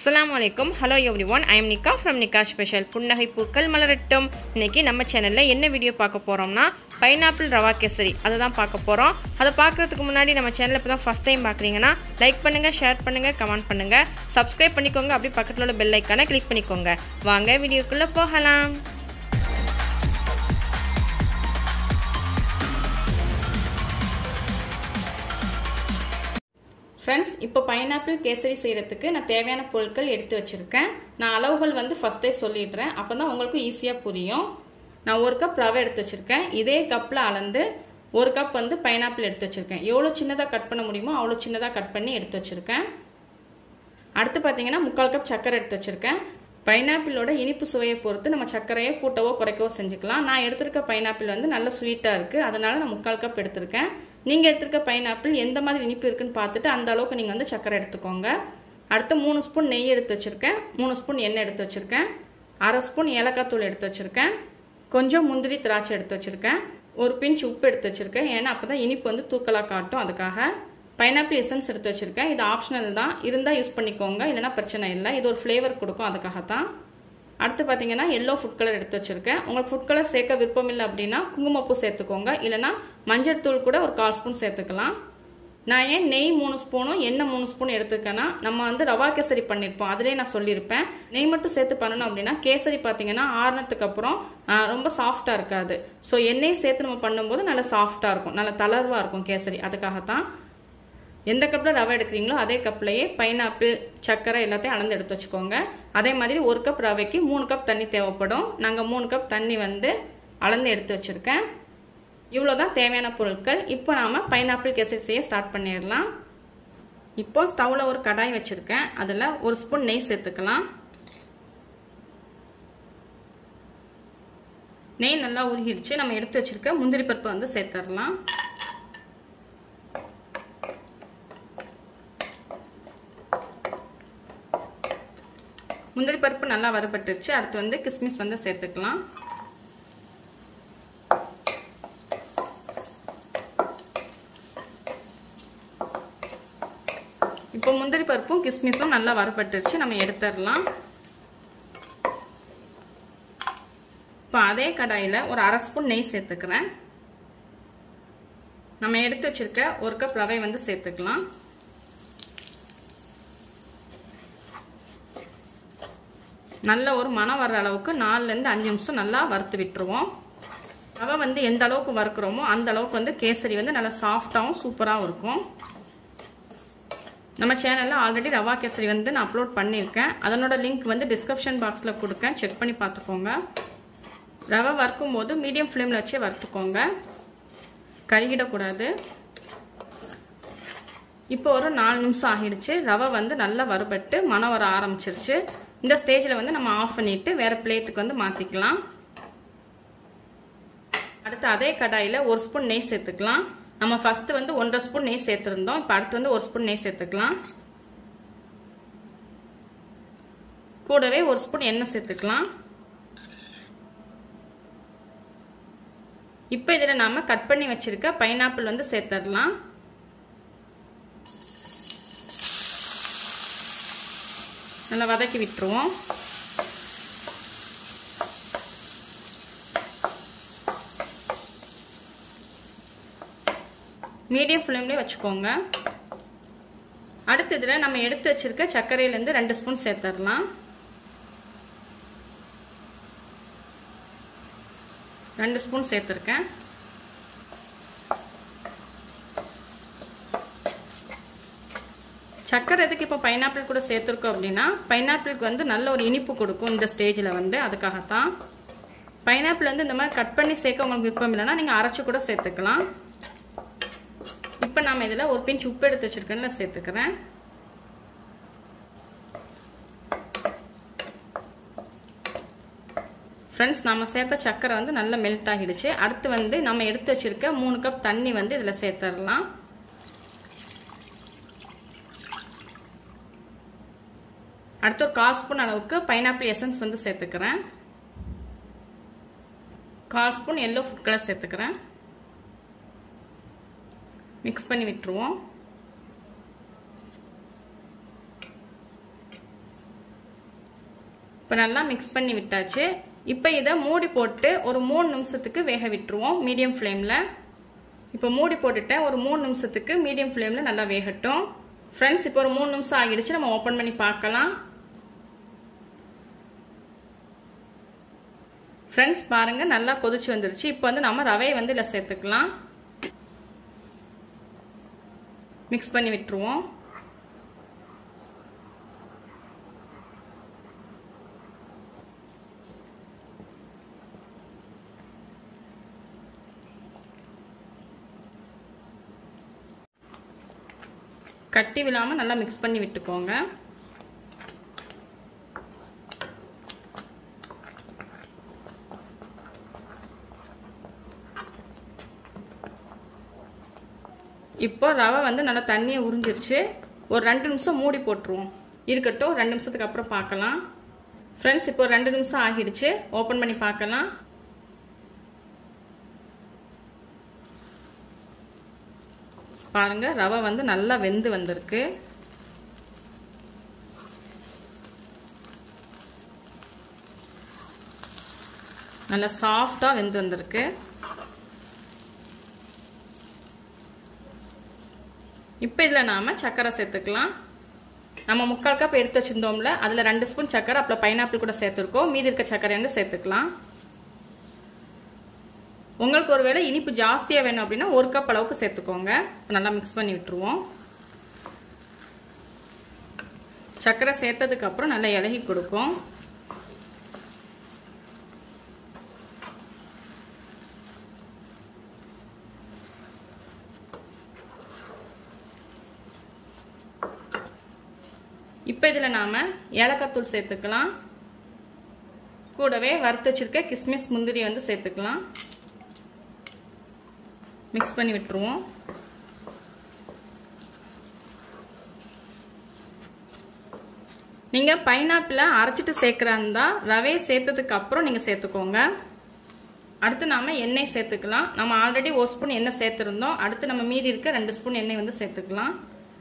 அஸ்ஸலாமு அலைக்கும் hello everyone I am Nikka from Nikka special புன்னகை பூக்கள் மலரட்டும் இன்னைக்கு நம்ம சேனலில் என்ன வீடியோ பார்க்க போகிறோம்னா பைனாப்பிள் ரவா கேசரி அதை தான் பார்க்க போகிறோம் அதை பார்க்குறதுக்கு முன்னாடி நம்ம சேனலை இப்போ தான் ஃபஸ்ட் டைம் பார்க்குறீங்கன்னா லைக் பண்ணுங்கள் ஷேர் பண்ணுங்கள் கமெண்ட் பண்ணுங்கள் சப்ஸ்கிரைப் பண்ணிக்கோங்க அப்படி பக்கத்தில் உள்ள பெல் ஐக்கானை கிளிக் பண்ணிக்கோங்க வாங்க வீடியோக்குள்ளே போகலாம் ஃப்ரெண்ட்ஸ் இப்போ பைனாப்பிள் கேசரி செய்கிறதுக்கு நான் தேவையான பொருட்கள் எடுத்து வச்சுருக்கேன் நான் அளவுகள் வந்து ஃபஸ்ட்டே சொல்லிடுறேன் அப்போ தான் உங்களுக்கும் ஈஸியாக புரியும் நான் ஒரு கப் ரவை எடுத்து வச்சுருக்கேன் இதே கப்பில் அளந்து ஒரு கப் வந்து பைனாப்பிள் எடுத்து வச்சுருக்கேன் எவ்வளோ சின்னதாக கட் பண்ண முடியுமோ அவ்வளோ சின்னதாக கட் பண்ணி எடுத்து வச்சுருக்கேன் அடுத்து பார்த்தீங்கன்னா முக்கால் கப் சர்க்கரை எடுத்து வச்சுருக்கேன் பைனாப்பிளோட இனிப்பு சுவையை பொறுத்து நம்ம சர்க்கரையை கூட்டவோ குறைக்கவோ செஞ்சுக்கலாம் நான் எடுத்திருக்க பைனாப்பிள் வந்து நல்ல ஸ்வீட்டாக இருக்குது அதனால நான் முக்கால் கப் எடுத்திருக்கேன் நீங்கள் எடுத்திருக்க பைனாப்பிள் எந்த மாதிரி இனிப்பு இருக்குன்னு பார்த்துட்டு அந்த அளவுக்கு நீங்கள் வந்து சர்க்கரை எடுத்துக்கோங்க அடுத்து மூணு ஸ்பூன் நெய் எடுத்து வச்சுருக்கேன் மூணு ஸ்பூன் எண்ணெய் எடுத்து வச்சுருக்கேன் அரை ஸ்பூன் ஏலக்காய் தூள் எடுத்து வச்சுருக்கேன் கொஞ்சம் முந்திரி திராட்சை எடுத்து வச்சுருக்கேன் ஒரு பிஞ்ச் உப்பு எடுத்து வச்சுருக்கேன் ஏன்னா அப்போ தான் இனிப்பு வந்து தூக்கலாக காட்டும் அதுக்காக பைனாப்பிள் எசன்ஸ் எடுத்து வச்சுருக்கேன் இது ஆப்ஷனல் தான் இருந்தால் யூஸ் பண்ணிக்கோங்க இல்லைனா பிரச்சனை இல்லை இது ஒரு ஃப்ளேவர் கொடுக்கும் அதுக்காகத்தான் அடுத்து பார்த்தீங்கன்னா எல்லோ ஃபுட் கலர் எடுத்து வச்சுருக்கேன் உங்களுக்கு ஃபுட் கலர் சேர்க்க விருப்பம் இல்லை அப்படின்னா குங்குமப்பூ சேர்த்துக்கோங்க இல்லைனா மஞ்சள் தூள் கூட ஒரு கால் ஸ்பூன் சேர்த்துக்கலாம் நான் ஏன் நெய் மூணு ஸ்பூனும் எண்ணெய் மூணு ஸ்பூன் எடுத்துருக்கேன்னா நம்ம வந்து ரவா கேசரி பண்ணியிருப்போம் அதிலே நான் சொல்லியிருப்பேன் நெய் மட்டும் சேர்த்து பண்ணணும் அப்படின்னா கேசரி பார்த்தீங்கன்னா ஆறுனதுக்கு அப்புறம் ரொம்ப சாஃப்டாக இருக்காது ஸோ எண்ணெயை சேர்த்து நம்ம பண்ணும்போது நல்லா சாஃப்டாக இருக்கும் நல்லா தளர்வாக இருக்கும் கேசரி அதுக்காகத்தான் எந்த கப்பில் ரவை எடுக்கிறீங்களோ அதே கப்லையே பைனாப்பிள் சர்க்கரை எல்லாத்தையும் அளந்து எடுத்து வச்சுக்கோங்க அதே மாதிரி ஒரு கப் ரவைக்கு மூணு கப் தண்ணி தேவைப்படும் நாங்கள் மூணு கப் தண்ணி வந்து அளந்து எடுத்து வச்சுருக்கேன் இவ்வளோ தான் தேவையான பொருட்கள் இப்போ நாம் பைனாப்பிள் கேசரி செய்ய ஸ்டார்ட் பண்ணிடலாம் இப்போ ஸ்டவ்வில் ஒரு கடாய் வச்சுருக்கேன் அதில் ஒரு ஸ்பூன் நெய் சேர்த்துக்கலாம் நெய் நல்லா உருகிடுச்சு நம்ம எடுத்து வச்சுருக்க முந்திரி பருப்பை வந்து சேர்த்துடலாம் முந்திரி பருப்பு நல்லா வறுபட்டுருச்சு அடுத்து வந்து கிஸ்மிஸ் வந்து சேர்த்துக்கலாம் இப்போ முந்திரி பருப்பும் கிஸ்மிஸும் நல்லா வறுபட்டுருச்சு நம்ம எடுத்துடலாம் இப்போ அதே கடாயில் ஒரு அரை ஸ்பூன் நெய் சேர்த்துக்கிறேன் நம்ம எடுத்து வச்சிருக்க ஒரு கப் ரவை வந்து சேர்த்துக்கலாம் நல்ல ஒரு மனம் வர்ற அளவுக்கு நாலுலேருந்து அஞ்சு நிமிஷம் நல்லா வறுத்து விட்டுருவோம் ரவை வந்து எந்த அளவுக்கு வறுக்கிறோமோ அந்த அளவுக்கு வந்து கேசரி வந்து நல்லா சாஃப்டாகவும் சூப்பராகவும் இருக்கும் நம்ம சேனலில் ஆல்ரெடி ரவா கேசரி வந்து நான் அப்லோட் பண்ணியிருக்கேன் அதனோட லிங்க் வந்து டிஸ்கிரிப்ஷன் பாக்ஸில் கொடுக்கேன் செக் பண்ணி பார்த்துக்கோங்க ரவை வறுக்கும் போது மீடியம் ஃப்ளேமில் வச்சே வறுத்துக்கோங்க கருகிடக்கூடாது இப்போ ஒரு நாலு நிமிஷம் ஆகிடுச்சு ரவை வந்து நல்லா வறுபட்டு மனம் வர ஆரம்பிச்சிருச்சு இந்த ஸ்டேஜில் வந்து நம்ம ஆஃப் பண்ணிவிட்டு வேறு பிளேட்டுக்கு வந்து மாற்றிக்கலாம் அடுத்து அதே கடாயில் ஒரு ஸ்பூன் நெய் சேர்த்துக்கலாம் நம்ம ஃபஸ்ட்டு வந்து ஒன்றரை ஸ்பூன் நெய் சேர்த்துருந்தோம் இப்போ அடுத்து வந்து ஒரு ஸ்பூன் நெய் சேர்த்துக்கலாம் கூடவே ஒரு ஸ்பூன் எண்ணெய் சேர்த்துக்கலாம் இப்போ இதில் நாம் கட் பண்ணி வச்சுருக்க பைனாப்பிள் வந்து சேர்த்துடலாம் நல்லா வதக்கி விட்டுருவோம் மீடியம் ஃப்ளேம்லேயே வச்சுக்கோங்க அடுத்து இதில் நம்ம எடுத்து வச்சிருக்க சர்க்கரையிலேருந்து ரெண்டு ஸ்பூன் சேர்த்துடலாம் ரெண்டு ஸ்பூன் சேர்த்துருக்கேன் சக்கரை எதுக்கு இப்போ பைனாப்பிள் கூட சேர்த்துருக்கோம் அப்படின்னா பைனாப்பிளுக்கு வந்து நல்ல ஒரு இனிப்பு கொடுக்கும் இந்த ஸ்டேஜில் வந்து அதுக்காகத்தான் பைனாப்பிள் வந்து இந்த மாதிரி கட் பண்ணி சேர்க்க உங்களுக்கு விருப்பம் இல்லைன்னா நீங்கள் அரைச்சி கூட சேர்த்துக்கலாம் இப்போ நாம் இதில் ஒரு பிஞ்ச் உப்பு எடுத்து வச்சுருக்கேன்ல சேர்த்துக்கிறேன் ஃப்ரெண்ட்ஸ் நம்ம சேர்த்த சக்கரை வந்து நல்லா மெல்ட் ஆகிடுச்சு அடுத்து வந்து நம்ம எடுத்து வச்சுருக்க மூணு கப் தண்ணி வந்து இதில் சேர்த்துடலாம் அடுத்து ஒரு கால் ஸ்பூன் அளவுக்கு பைனாப்பிள் எசன்ஸ் வந்து சேர்த்துக்கிறேன் கால் ஸ்பூன் எல்லோ ஃபுட் கலர் சேர்த்துக்கிறேன் மிக்ஸ் பண்ணி விட்டுருவோம் இப்போ நல்லா மிக்ஸ் பண்ணி விட்டாச்சு இப்போ இதை மூடி போட்டு ஒரு மூணு நிமிஷத்துக்கு வேக விட்டுருவோம் மீடியம் ஃப்ளேமில் இப்போ மூடி போட்டுட்டேன் ஒரு மூணு நிமிஷத்துக்கு மீடியம் ஃப்ளேமில் நல்லா வேகட்டும் ஃப்ரெண்ட்ஸ் இப்போ ஒரு மூணு நிமிஷம் ஆகிடுச்சு நம்ம ஓப்பன் பண்ணி பார்க்கலாம் ஃப்ரெண்ட்ஸ் பாருங்க நல்லா கொதிச்சு வந்துருச்சு இப்போ வந்து நம்ம ரவையை வந்து இதில் சேர்த்துக்கலாம் மிக்ஸ் பண்ணி விட்டுருவோம் கட்டி விழாமல் நல்லா மிக்ஸ் பண்ணி விட்டுக்கோங்க இப்போ ரவை வந்து நல்லா தண்ணியை உறிஞ்சிருச்சு ஒரு ரெண்டு நிமிஷம் மூடி போட்டுருவோம் இருக்கட்டும் ரெண்டு நிமிஷத்துக்கு அப்புறம் பார்க்கலாம் ஃப்ரெண்ட்ஸ் இப்போ ரெண்டு நிமிஷம் ஆகிடுச்சு ஓப்பன் பண்ணி பார்க்கலாம் பாருங்க ரவை வந்து நல்லா வெந்து வந்திருக்கு நல்லா சாஃப்டா வெந்து வந்திருக்கு இப்போ இதில் நாம் சர்க்கரை சேர்த்துக்கலாம் நம்ம முக்கால் கப் எடுத்து வச்சிருந்தோம்ல அதில் ரெண்டு ஸ்பூன் சர்க்கரை அப்புறம் பைனாப்பிள் கூட சேர்த்துருக்கோம் மீதி இருக்க சர்க்கரை வந்து சேர்த்துக்கலாம் உங்களுக்கு ஒருவேளை இனிப்பு ஜாஸ்தியாக வேணும் அப்படின்னா ஒரு கப் அளவுக்கு சேர்த்துக்கோங்க நல்லா மிக்ஸ் பண்ணி விட்டுருவோம் சர்க்கரை சேர்த்ததுக்கு அப்புறம் நல்லா இலகி கொடுக்கும் இப்போ இதில் நாம் ஏலக்காத்தூள் சேர்த்துக்கலாம் கூடவே வறுத்து வச்சிருக்க கிஸ்மிஸ் முந்திரி வந்து சேர்த்துக்கலாம் மிக்ஸ் பண்ணி விட்டுருவோம் நீங்கள் பைனாப்பிளை அரைச்சிட்டு சேர்க்குறா இருந்தால் ரவையை சேர்த்ததுக்கு அப்புறம் நீங்கள் சேர்த்துக்கோங்க அடுத்து நாம் எண்ணெய் சேர்த்துக்கலாம் நம்ம ஆல்ரெடி ஒரு ஸ்பூன் எண்ணெய் சேர்த்துருந்தோம் அடுத்து நம்ம மீதி இருக்க ரெண்டு ஸ்பூன் எண்ணெய் வந்து சேர்த்துக்கலாம்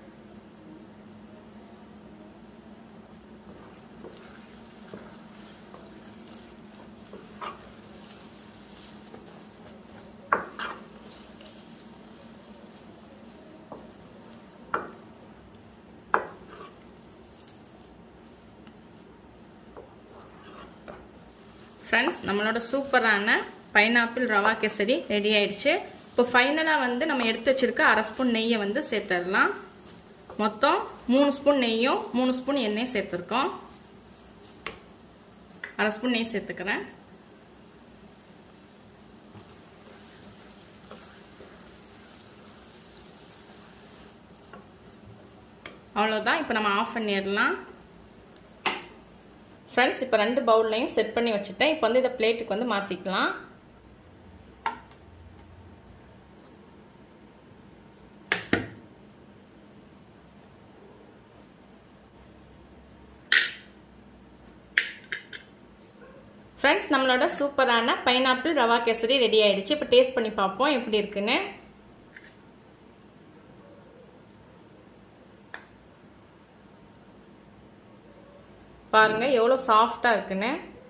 ஃப்ரெண்ட்ஸ் நம்மளோட சூப்பரான பைனாப்பிள் ரவா கேசரி ரெடி ஆயிடுச்சு இப்போ ஃபைனலாக வந்து நம்ம எடுத்து வச்சிருக்க அரை ஸ்பூன் நெய்யை வந்து சேர்த்துடலாம் மொத்தம் மூணு ஸ்பூன் நெய்யும் மூணு ஸ்பூன் எண்ணெயும் சேர்த்துருக்கோம் அரை ஸ்பூன் நெய் சேர்த்துக்கிறேன் அவ்வளோதான் இப்போ நம்ம ஆஃப் பண்ணிடலாம் ஃப்ரெண்ட்ஸ் இப்போ ரெண்டு பவுல்லையும் செட் பண்ணி வச்சுட்டேன் இப்போ வந்து இதை பிளேட்டுக்கு வந்து மாற்றிக்கலாம் ஃப்ரெண்ட்ஸ் நம்மளோட சூப்பரான பைனாப்பிள் ரவா கேசரி ரெடி ஆயிடுச்சு இப்போ டேஸ்ட் பண்ணி பார்ப்போம் எப்படி இருக்குன்னு பாருங்க எவ்வளோ சாஃப்டா இருக்குன்னு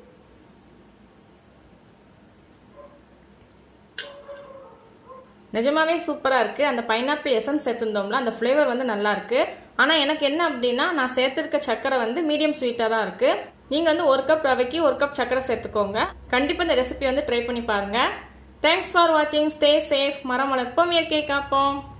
நிஜமாவே சூப்பரா இருக்கு அந்த பைனாப்பிள் எசன்ஸ் சேர்த்துருந்தோம்ல அந்த ஃப்ளேவர் வந்து நல்லா இருக்கு ஆனா எனக்கு என்ன அப்படின்னா நான் சேர்த்திருக்க சக்கரை வந்து மீடியம் ஸ்வீட்டா தான் இருக்கு நீங்க வந்து ஒரு கப் ரவைக்கு ஒரு கப் சக்கரை சேர்த்துக்கோங்க கண்டிப்பா இந்த ரெசிபி வந்து ட்ரை பண்ணி பாருங்க தேங்க்ஸ் ஃபார் வாட்சிங் ஸ்டே சேஃப் மரம் வளர்ப்போம் இயற்கை காப்போம்